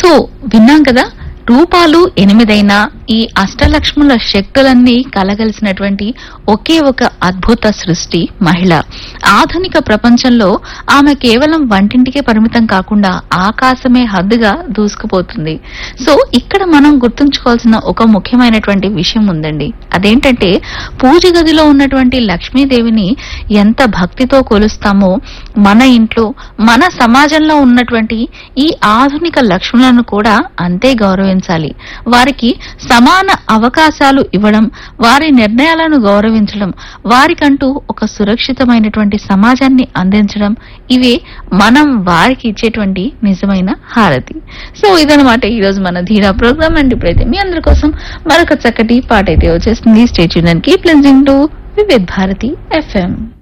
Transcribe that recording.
so విన్నాం కదా రూపాలు ఎనిమిదైనా ఈ అష్టలక్ష్ముల శక్తులన్నీ కలగలిసినటువంటి ఒకే ఒక అద్భుత సృష్టి మహిళ ఆధునిక ప్రపంచంలో ఆమె కేవలం వంటింటికే పరిమితం కాకుండా ఆకాశమే హద్దుగా దూసుకుపోతుంది సో ఇక్కడ మనం గుర్తుంచుకోవాల్సిన ఒక ముఖ్యమైనటువంటి విషయం ఉందండి అదేంటంటే పూజ గదిలో ఉన్నటువంటి లక్ష్మీదేవిని ఎంత భక్తితో కొలుస్తామో మన ఇంట్లో మన సమాజంలో ఉన్నటువంటి ఈ ఆధునిక లక్ష్ములను కూడా అంతే గౌరవించాలి వారికి సమాన అవకాశాలు ఇవ్వడం వారి నిర్ణయాలను గౌరవించడం వారికంటూ ఒక సురక్షితమైనటువంటి సమాజాన్ని అందించడం ఇవే మనం వారికి ఇచ్చేటువంటి నిజమైన హారతి సో ఇదనమాట ఈ రోజు మన ధీరా ప్రోగ్రామ్ అండ్ ఇప్పుడైతే మీ అందరి కోసం మరొక చక్కటి పాట అయితే వచ్చేస్తుంది stay tuned and keep listening to Vividh Bharati FM